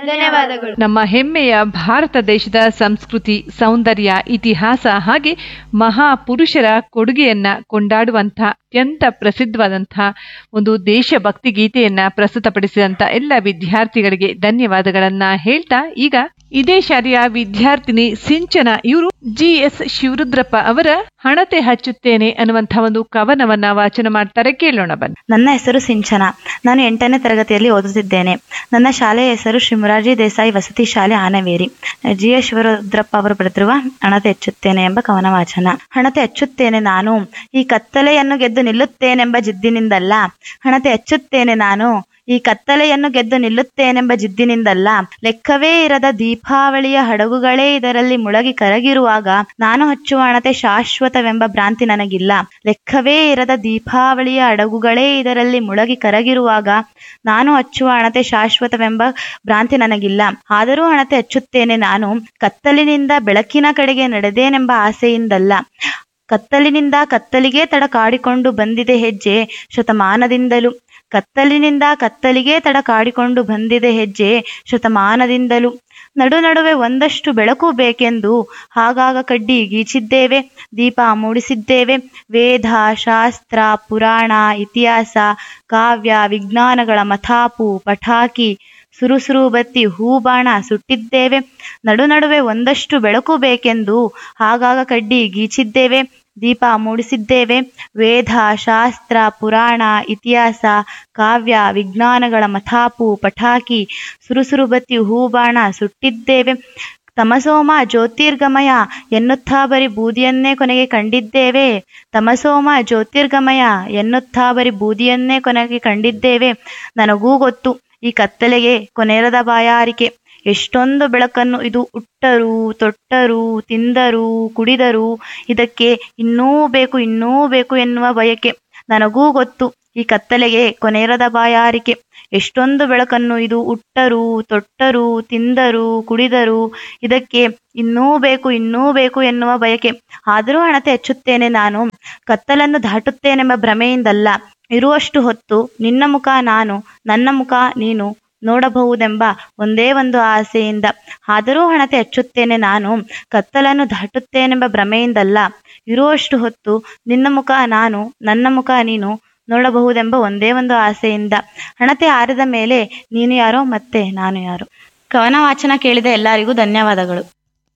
ಧನ್ಯವಾದಗಳು ನಮ್ಮ ಹೆಮ್ಮೆಯ ಭಾರತ ದೇಶದ ಸಂಸ್ಕೃತಿ ಸೌಂದರ್ಯ ಇತಿಹಾಸ ಹಾಗೆ ಮಹಾಪುರುಷರ ಕೊಡುಗೆಯನ್ನ ಕೊಂಡಾಡುವಂಥ ಅತ್ಯಂತ ಪ್ರಸಿದ್ಧವಾದಂತಹ ಒಂದು ದೇಶಭಕ್ತಿ ಗೀತೆಯನ್ನ ಪ್ರಸ್ತುತಪಡಿಸಿದಂತ ಎಲ್ಲ ವಿದ್ಯಾರ್ಥಿಗಳಿಗೆ ಧನ್ಯವಾದಗಳನ್ನ ಹೇಳ್ತಾ ಈಗ ಇದೇ ಶಾಲೆಯ ವಿದ್ಯಾರ್ಥಿನಿ ಸಿಂಚನ ಇವರು ಜಿ ಎಸ್ ಶಿವರುದ್ರಪ್ಪ ಅವರ ಹಣತೆ ಹಚ್ಚುತ್ತೇನೆ ಅನ್ನುವಂಥ ಒಂದು ಕವನವನ್ನ ವಾಚನ ಮಾಡ್ತಾರೆ ಕೇಳೋಣ ಬನ್ನಿ ನನ್ನ ಹೆಸರು ಸಿಂಚನ ನಾನು ಎಂಟನೇ ತರಗತಿಯಲ್ಲಿ ಓದುತ್ತಿದ್ದೇನೆ ನನ್ನ ಶಾಲೆಯ ಹೆಸರು ಶ್ರೀ ಮುರಾರ್ಜಿ ದೇಸಾಯಿ ವಸತಿ ಶಾಲೆ ಆನವೇರಿ ಜಿ ಎಸ್ ಶಿವರುದ್ರಪ್ಪ ಅವರು ಬರೆದಿರುವ ಹಣತೆ ಹೆಚ್ಚುತ್ತೇನೆ ಎಂಬ ಕವನ ವಾಚನ ಹಣತೆ ಹೆಚ್ಚುತ್ತೇನೆ ನಾನು ಈ ಕತ್ತಲೆಯನ್ನು ಗೆದ್ದು ನಿಲ್ಲುತ್ತೇನೆಂಬ ಜಿದ್ದಿನಿಂದಲ್ಲ ಹಣತೆ ಹೆಚ್ಚುತ್ತೇನೆ ನಾನು ಈ ಕತ್ತಲೆಯನ್ನು ಗೆದ್ದು ನಿಲ್ಲುತ್ತೇನೆಂಬ ಜಿದ್ದಿನಿಂದಲ್ಲ ಲೆಕ್ಕವೇ ಇರದ ದೀಪಾವಳಿಯ ಹಡಗುಗಳೇ ಇದರಲ್ಲಿ ಮುಳಗಿ ಕರಗಿರುವಾಗ ನಾನು ಹಚ್ಚುವ ಹಣತೆ ಶಾಶ್ವತವೆಂಬ ಭ್ರಾಂತಿ ನನಗಿಲ್ಲ ಲೆಕ್ಕವೇ ಇರದ ದೀಪಾವಳಿಯ ಹಡಗುಗಳೇ ಇದರಲ್ಲಿ ಮುಳಗಿ ಕರಗಿರುವಾಗ ನಾನು ಹಚ್ಚುವ ಹಣತೆ ಶಾಶ್ವತವೆಂಬ ಭ್ರಾಂತಿ ನನಗಿಲ್ಲ ಆದರೂ ಹಣತೆ ಹಚ್ಚುತ್ತೇನೆ ನಾನು ಕತ್ತಲಿನಿಂದ ಬೆಳಕಿನ ಕಡೆಗೆ ನಡೆದೇನೆಂಬ ಆಸೆಯಿಂದಲ್ಲ ಕತ್ತಲಿನಿಂದ ಕತ್ತಲಿಗೆ ತಡ ಕಾಡಿಕೊಂಡು ಬಂದಿದೆ ಹೆಜ್ಜೆ ಶತಮಾನದಿಂದಲೂ ಕತ್ತಲಿನಿಂದ ಕತ್ತಲಿಗೆ ತಡ ಕಾಡಿಕೊಂಡು ಬಂದಿದೆ ಹೆಜ್ಜೆ ಶತಮಾನದಿಂದಲೂ ನಡು ನಡುವೆ ಒಂದಷ್ಟು ಬೆಳಕು ಬೇಕೆಂದು ಆಗಾಗ ಕಡ್ಡಿ ಗೀಚಿದ್ದೇವೆ ದೀಪ ಮೂಡಿಸಿದ್ದೇವೆ ವೇದ ಶಾಸ್ತ್ರ ಪುರಾಣ ಇತಿಹಾಸ ಕಾವ್ಯ ವಿಜ್ಞಾನಗಳ ಮಥಾಪು ಪಟಾಕಿ ಸುರುಸುರು ಬತ್ತಿ ಹೂಬಾಣ ಸುಟ್ಟಿದ್ದೇವೆ ನಡು ನಡುವೆ ಒಂದಷ್ಟು ಬೆಳಕು ಬೇಕೆಂದು ಆಗಾಗ ಕಡ್ಡಿ ಗೀಚಿದ್ದೇವೆ ದೀಪ ಮೂಡಿಸಿದ್ದೇವೆ ವೇದ ಶಾಸ್ತ್ರ ಪುರಾಣ ಇತಿಹಾಸ ಕಾವ್ಯ ವಿಜ್ಞಾನಗಳ ಮಥಾಪು ಪಟಾಕಿ ಸುರುಸುರು ಬತ್ತಿ ಹೂಬಾಣ ಸುಟ್ಟಿದ್ದೇವೆ ತಮಸೋಮ ಜ್ಯೋತಿರ್ಗಮಯ ಎನ್ನುತ್ತಾ ಬರಿ ಬೂದಿಯನ್ನೇ ಕೊನೆಗೆ ಕಂಡಿದ್ದೇವೆ ತಮಸೋಮ ಜ್ಯೋತಿರ್ಗಮಯ ಎನ್ನುತ್ತಾ ಬರಿ ಬೂದಿಯನ್ನೇ ಕೊನೆಗೆ ಕಂಡಿದ್ದೇವೆ ನನಗೂ ಗೊತ್ತು ಈ ಕತ್ತಲೆಗೆ ಕೊನೆರದ ಬಾಯಾರಿಕೆ ಎಷ್ಟೊಂದು ಬೆಳಕನ್ನು ಇದು ಉಟ್ಟರೂ ತೊಟ್ಟರೂ ತಿಂದರೂ ಕುಡಿದರೂ ಇದಕ್ಕೆ ಇನ್ನೂ ಬೇಕು ಇನ್ನೂ ಬೇಕು ಎನ್ನುವ ಬಯಕೆ ನನಗೂ ಗೊತ್ತು ಈ ಕತ್ತಲೆಗೆ ಕೊನೆರದ ಬಾಯಾರಿಕೆ ಎಷ್ಟೊಂದು ಬೆಳಕನ್ನು ಇದು ಉಟ್ಟರೂ ತೊಟ್ಟರೂ ತಿಂದರೂ ಕುಡಿದರೂ ಇದಕ್ಕೆ ಇನ್ನೂ ಬೇಕು ಇನ್ನೂ ಬೇಕು ಎನ್ನುವ ಬಯಕೆ ಆದರೂ ಹಣತೆ ಹೆಚ್ಚುತ್ತೇನೆ ನಾನು ಕತ್ತಲನ್ನು ದಾಟುತ್ತೇನೆಂಬ ಭ್ರಮೆಯಿಂದಲ್ಲ ಇರುವಷ್ಟು ಹೊತ್ತು ನಿನ್ನ ಮುಖ ನಾನು ನನ್ನ ಮುಖ ನೀನು ನೋಡಬಹುದೆಂಬ ಒಂದೇ ಒಂದು ಆಸೆಯಿಂದ ಆದರೂ ಹಣತೆ ಹೆಚ್ಚುತ್ತೇನೆ ನಾನು ಕತ್ತಲನ್ನು ದಾಟುತ್ತೇನೆಂಬ ಭ್ರಮೆಯಿಂದಲ್ಲ ಇರುವಷ್ಟು ಹೊತ್ತು ನಿನ್ನ ಮುಖ ನಾನು ನನ್ನ ಮುಖ ನೀನು ನೋಡಬಹುದೆಂಬ ಒಂದೇ ಒಂದು ಆಸೆಯಿಂದ ಹಣತೆ ಆರಿದ ಮೇಲೆ ನೀನು ಯಾರೋ ಮತ್ತೆ ನಾನು ಯಾರು ಕವನ ವಾಚನ ಕೇಳಿದ ಎಲ್ಲರಿಗೂ ಧನ್ಯವಾದಗಳು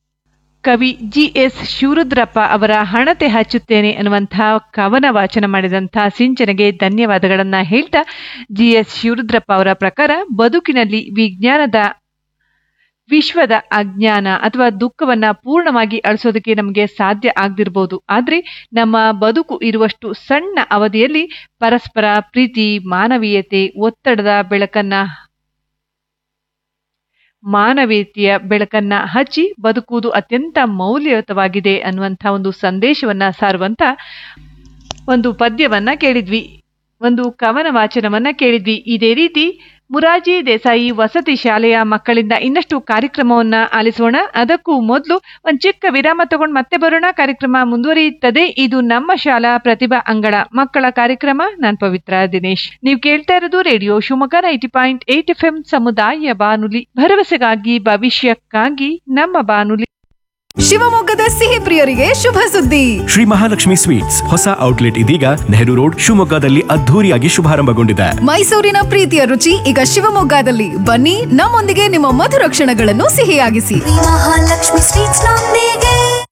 ಕವಿ ಜಿ ಎಸ್ ಶಿವರುದ್ರಪ್ಪ ಅವರ ಹಣತೆ ಹಚ್ಚುತ್ತೇನೆ ಅನ್ನುವಂತಹ ಕವನ ವಾಚನ ಮಾಡಿದಂತಹ ಸಿಂಚನೆಗೆ ಧನ್ಯವಾದಗಳನ್ನ ಹೇಳ್ತಾ ಜಿ ಎಸ್ ಶಿವರುದ್ರಪ್ಪ ಅವರ ಪ್ರಕಾರ ಬದುಕಿನಲ್ಲಿ ವಿಜ್ಞಾನದ ವಿಶ್ವದ ಅಜ್ಞಾನ ಅಥವಾ ದುಃಖವನ್ನ ಪೂರ್ಣವಾಗಿ ಅಳಿಸೋದಕ್ಕೆ ನಮಗೆ ಸಾಧ್ಯ ಆಗದಿರ್ಬೋದು ಆದ್ರೆ ನಮ್ಮ ಬದುಕು ಇರುವಷ್ಟು ಸಣ್ಣ ಅವಧಿಯಲ್ಲಿ ಪರಸ್ಪರ ಪ್ರೀತಿ ಮಾನವೀಯತೆ ಒತ್ತಡದ ಬೆಳಕನ್ನ ಮಾನವೀಯತೆಯ ಬೆಳಕನ್ನ ಹಚ್ಚಿ ಬದುಕುವುದು ಅತ್ಯಂತ ಮೌಲ್ಯಯುತವಾಗಿದೆ ಅನ್ನುವಂಥ ಒಂದು ಸಂದೇಶವನ್ನ ಸಾರುವಂತ ಒಂದು ಪದ್ಯವನ್ನ ಕೇಳಿದ್ವಿ ಒಂದು ಕವನ ವಾಚನವನ್ನ ಕೇಳಿದ್ವಿ ಇದೇ ರೀತಿ ಮುರಾಜಿ ದೇಸಾಯಿ ವಸತಿ ಶಾಲೆಯ ಮಕ್ಕಳಿಂದ ಇನ್ನಷ್ಟು ಕಾರ್ಯಕ್ರಮವನ್ನ ಆಲಿಸೋಣ ಅದಕ್ಕೂ ಮೊದಲು ಒಂದು ಚಿಕ್ಕ ವಿರಾಮ ತಗೊಂಡು ಮತ್ತೆ ಬರೋಣ ಕಾರ್ಯಕ್ರಮ ಮುಂದುವರಿಯುತ್ತದೆ ಇದು ನಮ್ಮ ಶಾಲಾ ಪ್ರತಿಭಾ ಅಂಗಳ ಮಕ್ಕಳ ಕಾರ್ಯಕ್ರಮ ನಾನ್ ಪವಿತ್ರ ದಿನೇಶ್ ನೀವು ಕೇಳ್ತಾ ಇರೋದು radio Shivamogga ninety point eight F M ಸಮುದಾಯ ಬಾನುಲಿ ಭರವಸೆಗಾಗಿ ಭವಿಷ್ಯಕ್ಕಾಗಿ ನಮ್ಮ ಬಾನುಲಿ ಶಿವಮೊಗ್ಗದ ಸಿಹಿ ಪ್ರಿಯರಿಗೆ ಶುಭ ಸುದ್ದಿ ಶ್ರೀ ಮಹಾಲಕ್ಷ್ಮಿ ಸ್ವೀಟ್ಸ್ ಹೊಸ ಔಟ್ಲೆಟ್ ಇದೀಗ ನೆಹರು ರೋಡ್ ಶಿವಮೊಗ್ಗದಲ್ಲಿ ಅದ್ಧೂರಿಯಾಗಿ ಶುಭಾರಂಭಗೊಂಡಿದೆ ಮೈಸೂರಿನ ಪ್ರೀತಿಯ ರುಚಿ ಈಗ ಶಿವಮೊಗ್ಗದಲ್ಲಿ ಬನ್ನಿ ನಮ್ಮೊಂದಿಗೆ ನಿಮ್ಮ ಮಧುರ ಕ್ಷಣಗಳನ್ನು ಸಿಹಿಯಾಗಿಸಿ ಮಹಾಲಕ್ಷ್ಮಿ ಸ್ವೀಟ್ಸ್ ನೊಂದಿಗೆ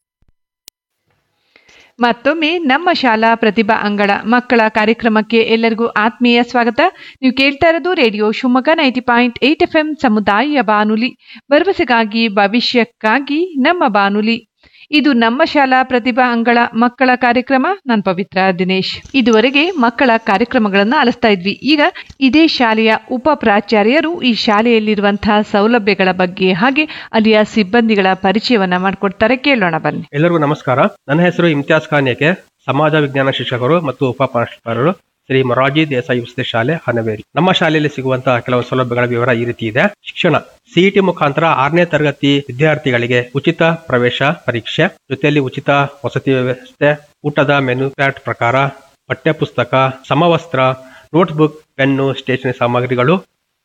ಮತ್ತೊಮ್ಮೆ ನಮ್ಮ ಶಾಲಾ ಪ್ರತಿಭಾ ಅಂಗಳ ಮಕ್ಕಳ ಕಾರ್ಯಕ್ರಮಕ್ಕೆ ಎಲ್ಲರಿಗೂ ಆತ್ಮೀಯ ಸ್ವಾಗತ ನೀವು ಕೇಳ್ತಾ ಇರೋದು radio Shivamogga ninety point eight F M ಸಮುದಾಯ ಬಾನುಲಿ ಭರವಸೆಗಾಗಿ ಭವಿಷ್ಯಕ್ಕಾಗಿ ನಮ್ಮ ಬಾನುಲಿ ಇದು ನಮ್ಮ ಶಾಲಾ ಪ್ರತಿಭಾ ಅಂಗಳ ಮಕ್ಕಳ ಕಾರ್ಯಕ್ರಮ ನಾನು ಪವಿತ್ರ ದಿನೇಶ್ ಇದುವರೆಗೆ ಮಕ್ಕಳ ಕಾರ್ಯಕ್ರಮಗಳನ್ನು ಆಲಿಸ್ತಾ ಇದ್ವಿ ಈಗ ಇದೇ ಶಾಲೆಯ ಉಪ ಪ್ರಾಚಾರ್ಯರು ಈ ಶಾಲೆಯಲ್ಲಿರುವಂತಹ ಸೌಲಭ್ಯಗಳ ಬಗ್ಗೆ ಹಾಗೆ ಅಲ್ಲಿಯ ಸಿಬ್ಬಂದಿಗಳ ಪರಿಚಯವನ್ನ ಮಾಡಿಕೊಡ್ತಾರೆ ಕೇಳೋಣ ಬನ್ನಿ ಎಲ್ಲರಿಗೂ ನಮಸ್ಕಾರ ನನ್ನ ಹೆಸರು ಇಮ್ತಿಯಾಜ್ ಖಾನ್ ಏಕೆ ಸಮಾಜ ವಿಜ್ಞಾನ ಶಿಕ್ಷಕರು ಮತ್ತು ಉಪ ಪ್ರಾಂಶುಪಾಲರು ಶ್ರೀ ಮೊರಾರ್ಜಿ ದೇಸಾಯಿ ವಸತಿ ಶಾಲೆ ಹನವೇರಿ ನಮ್ಮ ಶಾಲೆಯಲ್ಲಿ ಸಿಗುವಂತಹ ಕೆಲವು ಸೌಲಭ್ಯಗಳ ವಿವರ ಈ ರೀತಿ ಇದೆ ಶಿಕ್ಷಣ ಸಿಇಟಿ ಮುಖಾಂತರ ಆರನೇ ತರಗತಿ ವಿದ್ಯಾರ್ಥಿಗಳಿಗೆ ಉಚಿತ ಪ್ರವೇಶ ಪರೀಕ್ಷೆ ಜೊತೆಯಲ್ಲಿ ಉಚಿತ ವಸತಿ ವ್ಯವಸ್ಥೆ ಊಟದ ಮೆನು ಪ್ಯಾಟ್ ಪ್ರಕಾರ ಪಠ್ಯ ಪುಸ್ತಕ ಸಮವಸ್ತ್ರ ನೋಟ್ಬುಕ್ ಪೆನ್ನು ಸ್ಟೇಷನರಿ ಸಾಮಗ್ರಿಗಳು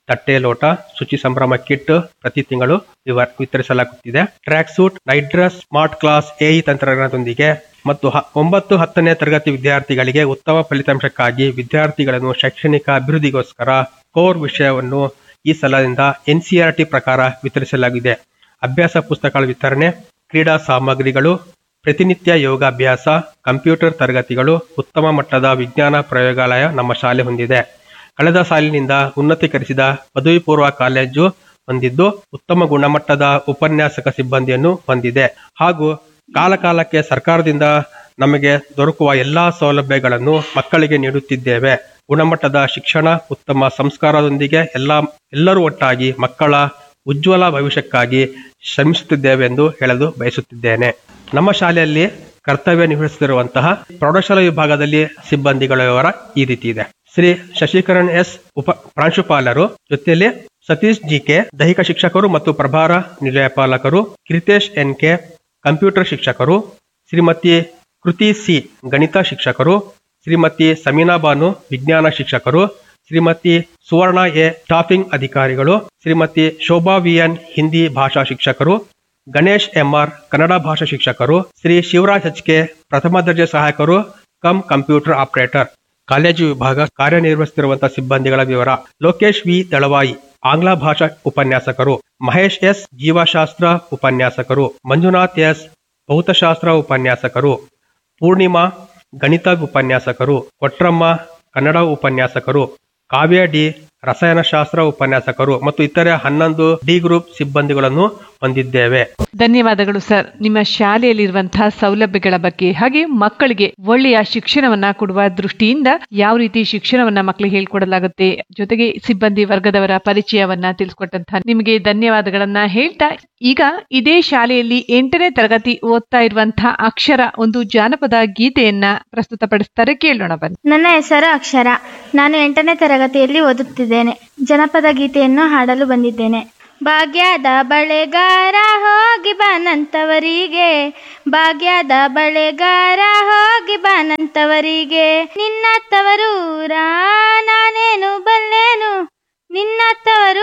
ತಟ್ಟೆ ಲೋಟ ಶುಚಿ ಸಂಭ್ರಮ ಕಿಟ್ ಪ್ರತಿ ತಿಂಗಳು ವಿವ- ವಿತರಿಸಲಾಗುತ್ತಿದೆ tracksuit night dress smart class ಎಇ ತಂತ್ರಜ್ಞಾನದೊಂದಿಗೆ ಮತ್ತು ಹ- ಒಂಬತ್ತು ಹತ್ತನೇ ತರಗತಿ ವಿದ್ಯಾರ್ಥಿಗಳಿಗೆ ಉತ್ತಮ ಫಲಿತಾಂಶಕ್ಕಾಗಿ ವಿದ್ಯಾರ್ಥಿಗಳನ್ನು ಶೈಕ್ಷಣಿಕ ಅಭಿವೃದ್ಧಿಗೋಸ್ಕರ ಕೋರ್ ವಿಷಯವನ್ನು ಈ ಸಲದಿಂದ ಎನ್ಸಿಆರ್ಟಿ ಪ್ರಕಾರ ವಿತರಿಸಲಾಗಿದೆ ಅಭ್ಯಾಸ ಪುಸ್ತಕಗಳ ವಿತರಣೆ ಕ್ರೀಡಾ ಸಾಮಗ್ರಿಗಳು ಪ್ರತಿನಿತ್ಯ ಯೋಗಾಭ್ಯಾಸ ಕಂಪ್ಯೂಟರ್ ತರಗತಿಗಳು ಉತ್ತಮ ಮಟ್ಟದ ವಿಜ್ಞಾನ ಪ್ರಯೋಗಾಲಯ ನಮ್ಮ ಶಾಲೆ ಹೊಂದಿದೆ ಕಳೆದ ಸಾಲಿನಿಂದ ಉನ್ನತೀಕರಿಸಿದ ಪದವಿ ಪೂರ್ವ ಕಾಲೇಜು ಹೊಂದಿದ್ದು ಉತ್ತಮ ಗುಣಮಟ್ಟದ ಉಪನ್ಯಾಸಕ ಸಿಬ್ಬಂದಿಯನ್ನು ಹೊಂದಿದೆ ಹಾಗೂ ಕಾಲಕಾಲಕ್ಕೆ ಸರ್ಕಾರದಿಂದ ನಮಗೆ ದೊರಕುವ ಎಲ್ಲಾ ಸೌಲಭ್ಯಗಳನ್ನು ಮಕ್ಕಳಿಗೆ ನೀಡುತ್ತಿದ್ದೇವೆ ಗುಣಮಟ್ಟದ ಶಿಕ್ಷಣ ಉತ್ತಮ ಸಂಸ್ಕಾರದೊಂದಿಗೆ ಎಲ್ಲ ಎಲ್ಲರೂ ಒಟ್ಟಾಗಿ ಮಕ್ಕಳ ಉಜ್ವಲ ಭವಿಷ್ಯಕ್ಕಾಗಿ ಶ್ರಮಿಸುತ್ತಿದ್ದೇವೆ ಎಂದು ಹೇಳಲು ಬಯಸುತ್ತಿದ್ದೇನೆ ನಮ್ಮ ಶಾಲೆಯಲ್ಲಿ ಕರ್ತವ್ಯ ನಿರ್ವಹಿಸುತ್ತಿರುವಂತಹ ಪ್ರೌಢಶಾಲಾ ವಿಭಾಗದಲ್ಲಿ ಸಿಬ್ಬಂದಿಗಳ ವಿವರ ಈ ರೀತಿ ಇದೆ ಶ್ರೀ ಶಶಿಕರಣ್ ಎಸ್ ಉಪ ಪ್ರಾಂಶುಪಾಲರು ಜೊತೆಯಲ್ಲಿ ಸತೀಶ್ ಜಿ ಕೆ ದೈಹಿಕ ಶಿಕ್ಷಕರು ಮತ್ತು ಪ್ರಭಾರ ನಿಲಯಪಾಲಕರು ಕಿರಿತೇಶ್ ಎನ್ ಕೆ ಕಂಪ್ಯೂಟರ್ ಶಿಕ್ಷಕರು ಶ್ರೀಮತಿ ಕೃತಿ ಸಿ ಗಣಿತ ಶಿಕ್ಷಕರು ಶ್ರೀಮತಿ ಸಮೀನಾ ಬಾನು ವಿಜ್ಞಾನ ಶಿಕ್ಷಕರು ಶ್ರೀಮತಿ ಸುವರ್ಣ ಎ ಸ್ಟಾಫಿಂಗ್ ಅಧಿಕಾರಿಗಳು ಶ್ರೀಮತಿ ಶೋಭಾ ವಿಎನ್ ಹಿಂದಿ ಭಾಷಾ ಶಿಕ್ಷಕರು ಗಣೇಶ್ ಎಂಆರ್ ಕನ್ನಡ ಭಾಷಾ ಶಿಕ್ಷಕರು ಶ್ರೀ ಶಿವರಾಜ್ ಎಚ್ ಕೆ ಪ್ರಥಮ ದರ್ಜೆ ಸಹಾಯಕರು ಕಮ್ ಕಂಪ್ಯೂಟರ್ ಆಪರೇಟರ್ ಕಾಲೇಜು ವಿಭಾಗ ಕಾರ್ಯನಿರ್ವಹಿಸುತ್ತಿರುವಂತಹ ಸಿಬ್ಬಂದಿಗಳ ವಿವರ ಲೋಕೇಶ್ ವಿ ದಳವಾಯಿ ಆಂಗ್ಲ ಭಾಷಾ ಉಪನ್ಯಾಸಕರು ಮಹೇಶ್ ಎಸ್ ಜೀವಶಾಸ್ತ್ರ ಉಪನ್ಯಾಸಕರು ಮಂಜುನಾಥ್ ಎಸ್ ಭೌತಶಾಸ್ತ್ರ ಉಪನ್ಯಾಸಕರು ಪೂರ್ಣಿಮಾ ಗಣಿತ ಉಪನ್ಯಾಸಕರು ಕೊಟ್ರಮ್ಮ ಕನ್ನಡ ಉಪನ್ಯಾಸಕರು ಕಾವ್ಯ ಡಿ ರಸಾಯನಶಾಸ್ತ್ರ ಉಪನ್ಯಾಸಕರು ಮತ್ತು ಇತರೆ ಹನ್ನೊಂದು ಡಿ ಗ್ರೂಪ್ ಸಿಬ್ಬಂದಿಗಳನ್ನು ಹೊಂದಿದ್ದೇವೆ ಧನ್ಯವಾದಗಳು ಸರ್ ನಿಮ್ಮ ಶಾಲೆಯಲ್ಲಿರುವಂತಹ ಸೌಲಭ್ಯಗಳ ಬಗ್ಗೆ ಹಾಗೆ ಮಕ್ಕಳಿಗೆ ಒಳ್ಳೆಯ ಶಿಕ್ಷಣವನ್ನ ಕೊಡುವ ದೃಷ್ಟಿಯಿಂದ ಯಾವ ರೀತಿ ಶಿಕ್ಷಣವನ್ನ ಮಕ್ಕಳಿಗೆ ಹೇಳ್ಕೊಡಲಾಗುತ್ತೆ ಜೊತೆಗೆ ಸಿಬ್ಬಂದಿ ವರ್ಗದವರ ಪರಿಚಯವನ್ನ ತಿಳಿಸ್ಕೊಟ್ಟಂತಹ ನಿಮಗೆ ಧನ್ಯವಾದಗಳನ್ನ ಹೇಳ್ತಾ ಈಗ ಇದೇ ಶಾಲೆಯಲ್ಲಿ ಎಂಟನೇ ತರಗತಿ ಓದ್ತಾ ಇರುವಂತಹ ಅಕ್ಷರ ಒಂದು ಜಾನಪದ ಗೀತೆಯನ್ನ ಪ್ರಸ್ತುತಪಡಿಸ್ತಾರೆ ಕೇಳೋಣ ಬನ್ನಿ ನನ್ನ ಹೆಸರು ಅಕ್ಷರ ನಾನು ಎಂಟನೇ ತರಗತಿಯಲ್ಲಿ ಓದುತ್ತಿದ್ದೇನೆ ಜನಪದ ಗೀತೆಯನ್ನು ಹಾಡಲು ಬಂದಿದ್ದೇನೆ ಭಾಗ್ಯದ ಬಳೆಗಾರ ಹೋಗಿ ಬಾನಂತವರಿಗೆ ಭಾಗ್ಯದ ಬಳೆಗಾರ ಹೋಗಿ ಬಾನಂತವರಿಗೆ ನಿನ್ನ ತವರೂರ ನಾನೇನು ಬಲ್ಲೇನು ನಿನ್ನ ತವರು